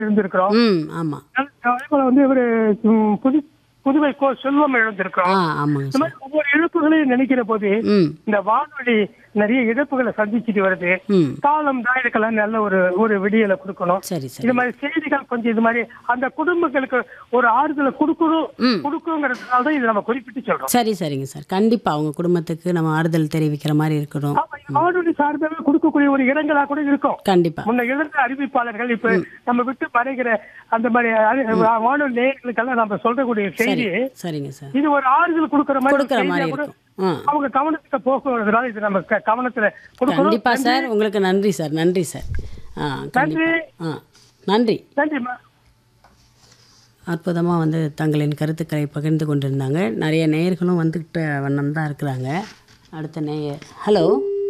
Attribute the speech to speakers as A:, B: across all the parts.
A: இருந்திருக்கிறோம்
B: ம் ஆமாம்
A: அதே போல வந்து இவரு ம், புது புதுவை கோ செல்வம் இழந்திருக்கிறோம்
B: ஆ ஆமாங்க
A: இந்த
B: சார்
A: மாதிரி ஒவ்வொரு இழப்புகளையும் நினைக்கிற போது
B: ம்
A: இந்த வானொலி நிறைய இழப்புகளை சந்திச்சுட்டு வருது
B: ம்
A: காலம் தாயக்கெல்லாம் நல்ல ஒரு ஒரு விடியலை கொடுக்கணும்
B: சரி சரி
A: இது மாதிரி செய்திகள் கொஞ்சம் இது மாதிரி அந்த குடும்பங்களுக்கு ஒரு ஆறுதலை கொடுக்கணும்
B: ம்.
A: கொடுக்குங்கிறதுனால தான் இது நம்ம குறிப்பிட்டு சொல்றோம்
B: சரி சரிங்க சார் கண்டிப்பாக அவங்க குடும்பத்துக்கு நம்ம ஆறுதல் தெரிவிக்கிற மாதிரி இருக்கணும்
A: ஆமா, இது வானொலி சார்பாக கொடுக்கக்கூடிய ஒரு இடங்களா கூட இருக்கும்
B: கண்டிப்பாக
A: முன்ன இழந்த அறிவிப்பாளர்கள் இப்ப நம்ம விட்டு மறைகிற அந்த மாதிரி அறி- வானொலி நேயர்களுக்கெல்லாம் நம்ம சொல்லக்கூடிய
B: சரி
A: செய்தி
B: சரிங்க சார்
A: இது ஒரு ஆறுதல் கொடுக்கிற மாதிரி ஒரு
B: கொடுக்குற மாதிரி
A: செய்தியா கூட
B: இருக்கும் ஆ
A: அவங்க கவனத்துக்கு போக்குவரதுனால இது நம்ம க- கவனத்துல கொடுக்கணும்
B: கண்டிப்பாக சார் உங்களுக்கு நன்றி சார் நன்றி சார் ஆ கண்டிப்பாக ஆ நன்றி
A: நன்றிம்மா
B: அற்புதமாக வந்து தங்களின் கருத்துக்களை பகிர்ந்து கொண்டிருந்தாங்க நிறைய நேயர்களும் வந்துக்கிட்ட வண்ணம் தான் இருக்கிறாங்க அடுத்த நேயர் ஹலோ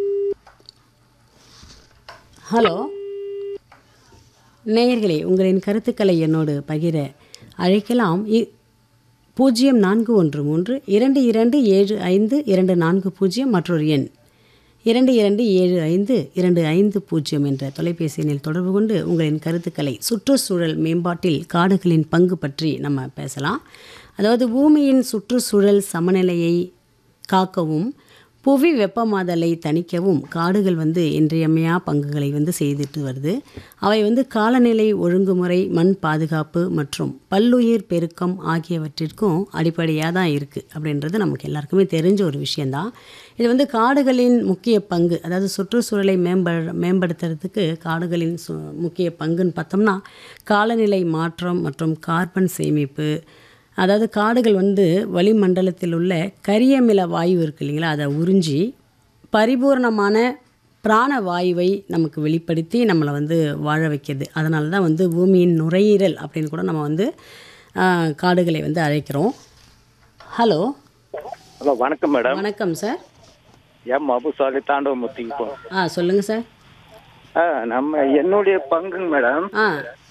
B: ஹலோ நேயர்களே உங்களின் கருத்துக்களை என்னோடு பகிர அழைக்கலாம் இ- பூஜ்ஜியம் நான்கு ஒன்று மூன்று இரண்டு இரண்டு ஏழு ஐந்து இரண்டு நான்கு பூஜ்ஜியம் மற்றொரு எண் இரண்டு இரண்டு ஏழு ஐந்து இரண்டு ஐந்து பூஜ்ஜியம் என்ற தொலைபேசி எண்ணில் தொடர்பு கொண்டு உங்களின் கருத்துக்களை சுற்றுச்சூழல் மேம்பாட்டில் காடுகளின் பங்கு பற்றி நம்ம பேசலாம் அதாவது பூமியின் சுற்றுச்சூழல் சமநிலையை காக்கவும் புவி வெப்பமாதலை தணிக்கவும் காடுகள் வந்து இன்றியமையா பங்குகளை வந்து செய்துட்டு வருது அவை வந்து காலநிலை ஒழுங்குமுறை மண் பாதுகாப்பு மற்றும் பல்லுயிர் பெருக்கம் ஆகியவற்றிற்கும் அடிப்படையாக தான் இருக்குது அப்படின்றது நமக்கு எல்லாருக்குமே தெரிஞ்ச ஒரு விஷயந்தான் இது வந்து காடுகளின் முக்கிய பங்கு அதாவது சுற்றுச்சூழலை மேம்ப மேம்படுத்துறதுக்கு காடுகளின் சு முக்கிய பங்குன்னு பார்த்தோம்னா காலநிலை மாற்றம் மற்றும் கார்பன் சேமிப்பு அதாவது காடுகள் வந்து வளிமண்டலத்தில் உள்ள கரியமில வாயு இருக்கு இல்லைங்களா அதை உறிஞ்சி பரிபூர்ணமான பிராண வாயுவை நமக்கு வெளிப்படுத்தி நம்மளை வந்து வாழ வைக்கிறது அதனால தான் வந்து பூமியின் நுரையீரல் அப்படின்னு கூட நம்ம வந்து ஆ, காடுகளை வந்து அழைக்கிறோம் ஹலோ
C: ஹலோ வணக்கம் மேடம்
B: வணக்கம் சார்
C: எம் அபுசாலி தாண்டவமூர்த்திக்கு போ
B: ஆ சொல்லுங்கள் சார்
C: ஆ நம்ம என்னுடைய பங்குங்க மேடம்
B: ஆ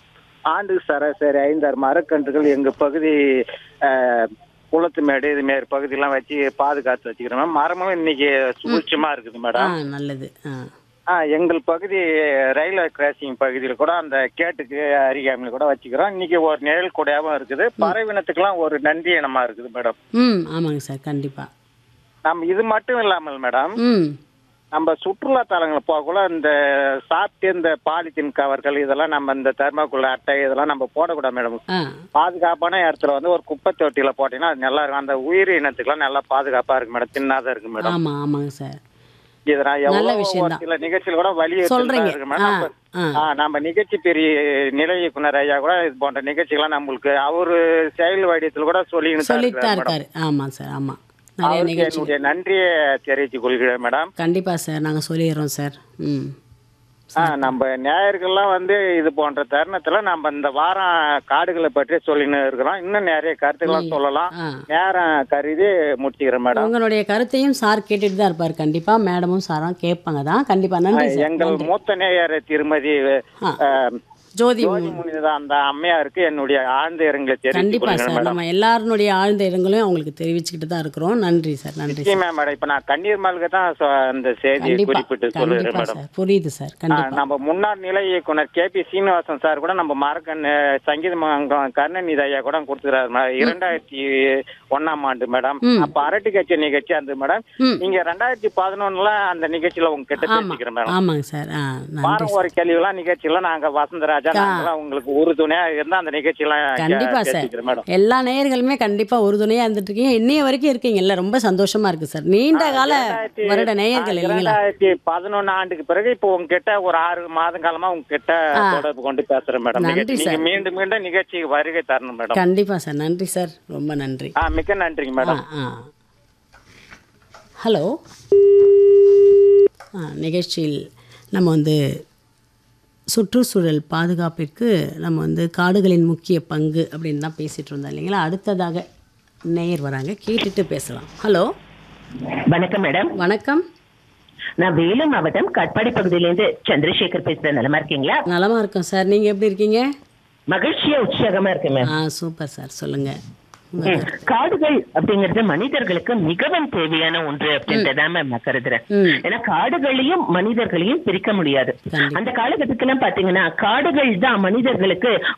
C: ஆண்டு சராசரி ஐந்தாறு மரக்கன்றுகள் எங்க பகுதி ஆ, குளத்து மேடு இது மாரி பகுதியெல்லாம் வச்சு பாதுகாத்து வச்சுக்கிறோம் மேம் மரமும் இன்னைக்கு சூழ்ச்சியமா இருக்குது
B: ஆ
C: மேடம்
B: நல்லது ஆ
C: ஆ எங்கள் பகுதி ரயில்வே கிராசிங் பகுதியில் கூட அந்த கேட்டுக்கு அருகாமையில் கூட வச்சுக்கிறோம் இன்னைக்கு ஒரு நிழல் கூடையாவும் இருக்குது பறவைனத்துக்கெல்லாம் ஒரு நன்றி இனமா இருக்குது மேடம்
B: ம் ஆமாங்க சார் கண்டிப்பாக
C: நம்ம இது மட்டும் இல்லாமல் மேடம்
B: ம்
C: நம்ம சுற்றுலா தலங்களை போகக்குள்ள இந்த சாப்பிட்டு இந்த பாலித்தீன் கவர்கள் இதெல்லாம் நம்ம இந்த தெர்மாக்குள்ள அட்டை இதெல்லாம் நம்ம போடக்கூடாது மேடம்
B: ஆ
C: பாதுகாப்பான இடத்துல வந்து ஒரு குப்பை தொட்டியில போட்டீங்கன்னா அது நல்லா இருக்கும் அந்த உயிர் இனத்துக்குலாம் நல்லா பாதுகாப்பா இருக்கு மேடம் தின்னாதான் இருக்கு மேடம்
B: ஆமாம் ஆமாங்க சார்
C: இது நான்
B: நல்ல
C: எவ்வளவு
B: விஷயம்தான்.
C: ஒரு சில நிகழ்ச்சியில் கூட வலியுறுத்தி
B: சொல்றீங்க.
C: இருக்கு மேடம்
B: ஆ,
C: நம்ம-
B: ஆ.
C: ஆ, நம்ம நிகழ்ச்சி பெரிய நிலை இயக்குனர் ஐயா கூட இது போன்ற நிகழ்ச்சிகள்லாம் நம்மளுக்கு அவரு செயல் வடிவத்தில் கூட சொல்லிட்டு
B: சொல்லிட்டு தான்
C: மேடம்
B: இருக்காரு ஆமாம் சார் ஆமாம் நிறைய
C: அவருக்கு
B: நிகழ்ச்சி
C: என்னுடைய நன்றியை தெரிவித்துக் கொள்கிறேன் மேடம்
B: கண்டிப்பாக சார் நாங்கள் சொல்லிடுறோம் சார் ம்
C: ஆ நம்ம நேயர்கள்லாம் வந்து இது போன்ற தருணத்துல நம்ம இந்த வாரம் காடுகளை பற்றி சொல்லின்னு இருக்கிறோம் இன்னும் நிறைய கருத்துக்களை சொல்லலாம்
B: ஆ
C: நேரம் கருதி முடிச்சுக்கிறேன் மேடம்
B: உங்களுடைய கருத்தையும் சார் கேட்டுட்டு தான் இருப்பார் கண்டிப்பாக மேடமும் சாரும் கேட்பாங்க தான் கண்டிப்பாக நன்றி சார்
C: எங்கள் மூத்த நேயர் திருமதி
B: ஆ.
C: ஆ,
B: ஜோதி
C: ஜோதி முனிதா அந்த அம்மையாருக்கு என்னுடைய ஆழ்ந்த இரங்கலை தெரிவித்துக்
B: கண்டிப்பாக
C: கொள்கிறேன்
B: சார்
C: மேடம்
B: நம்ம எல்லாருடைய ஆழ்ந்த இடங்களையும் அவங்களுக்கு தெரிவிச்சுக்கிட்டு தான் இருக்கிறோம் நன்றி சார் நன்றி சார்
C: நிச்சயமா மேடம் இப்ப நான் கண்ணீர் மல்க தான் சொ- அந்த செய்தியை
B: கண்டிப்பாக
C: குறிப்பிட்டு சொல்லுகிறேன்
B: கண்டிப்பாக
C: மேடம்
B: சார் புரியுது சார்
C: ஆ,
B: கண்டிப்பாக
C: நம்ம முன்னாள் நிலை இயக்குனர் கே பி சீனிவாசன் சார் கூட நம்ம மரக்கண்ணு சங்கீத மங்கம் கருணநிதி ஐயா கூட கொடுத்துக்கிறாரு மேடம் இரண்டாயிரத்தி ஒண்ணாம் ஆண்டு மேடம் அப்ப அரட்டு கட்சி நிகழ்ச்சி அந்த மேடம்
B: ம்.
C: நீங்க ரெண்டாயிரத்தி பதினொன்னுல அந்த நிகழ்ச்சியில உங்ககிட்ட
B: ஆமாம்
C: பேசிக்கிறேன் மேடம்
B: ஆமாங்க சார் ஆ நன்றி
C: வாரம் ஒரு கேள்விலாம் நிகழ்ச்சியெல்லாம் நாங்க வசந்தராஜா நாங்கெல்லாம் உங்களுக்கு உறுதுணையா இருந்தா அந்த நிகழ்ச்சியெல்லாம்
B: கண்டிப்பாக சார்
C: பேசிக்கிறேன் மேடம்
B: எல்லா நேயர்களுமே கண்டிப்பாக உறுதுணையாக இருந்துட்டு இருக்கீங்க இன்னைய வரைக்கும் இருக்கீங்கல்ல ரொம்ப சந்தோஷமா இருக்கு சார் நீண்ட கால வருட நேயர்கள் இல்லைங்களா
C: இரண்டாயிரத்தி பதினொன்னு ஆண்டுக்கு பிறகு இப்போ உங்ககிட்ட ஒரு ஆறு மாதம் காலமா உங்ககிட்ட தொடர்பு கொண்டு பேசுறேன் மேடம்
B: நன்றி
C: நிகழ்ச்சி. நீங்க மீண்டும் மீண்டும் நிகழ்ச்சிக்கு வருகை தரணும் மேடம்
B: கண்டிப்பாக சார் நன்றி சார் ரொம்ப நன்றி
C: ஆ மிக்க நன்றிங்க
B: ஆ
C: மேடம்
B: ஆ ஹலோ ஆ நிகழ்ச்சியில் நம்ம வந்து சுற்றுச்சூழல் பாதுகாப்பிற்கு நம்ம வந்து காடுகளின் முக்கிய பங்கு அப்படின்னு தான் பேசிகிட்டு இருந்தோம் இல்லைங்களா அடுத்ததாக நேயர் வராங்க கேட்டுட்டு பேசலாம் ஹலோ
D: வணக்கம் மேடம்
B: வணக்கம்
D: நான் வேலூர் மாவட்டம் கட்பாடி பகுதியிலேருந்து சந்திரசேகர் பேசுறேன் நலமா இருக்கீங்களா
B: நலமா இருக்கோம் சார் நீங்கள் எப்படி இருக்கீங்க
D: மகிழ்ச்சியா உற்சாகமா இருக்கேன் மேம்
B: ஆ சூப்பர் சார் சொல்லுங்கள்
D: ம். காடுகள் அப்படிங்கறது மனிதர்களுக்கு மிகவும் தேவையான ஒன்று அப்படின்றதான் மேம் நான் கருதுறேன்
B: ம்.
D: ஏன்னா காடுகளையும் மனிதர்களையும் பிரிக்க முடியாது
B: கண்டிப்பா.
D: அந்த காலகட்டத்துல பாத்தீங்கன்னா காடுகள் தான் மனிதர்களுக்கு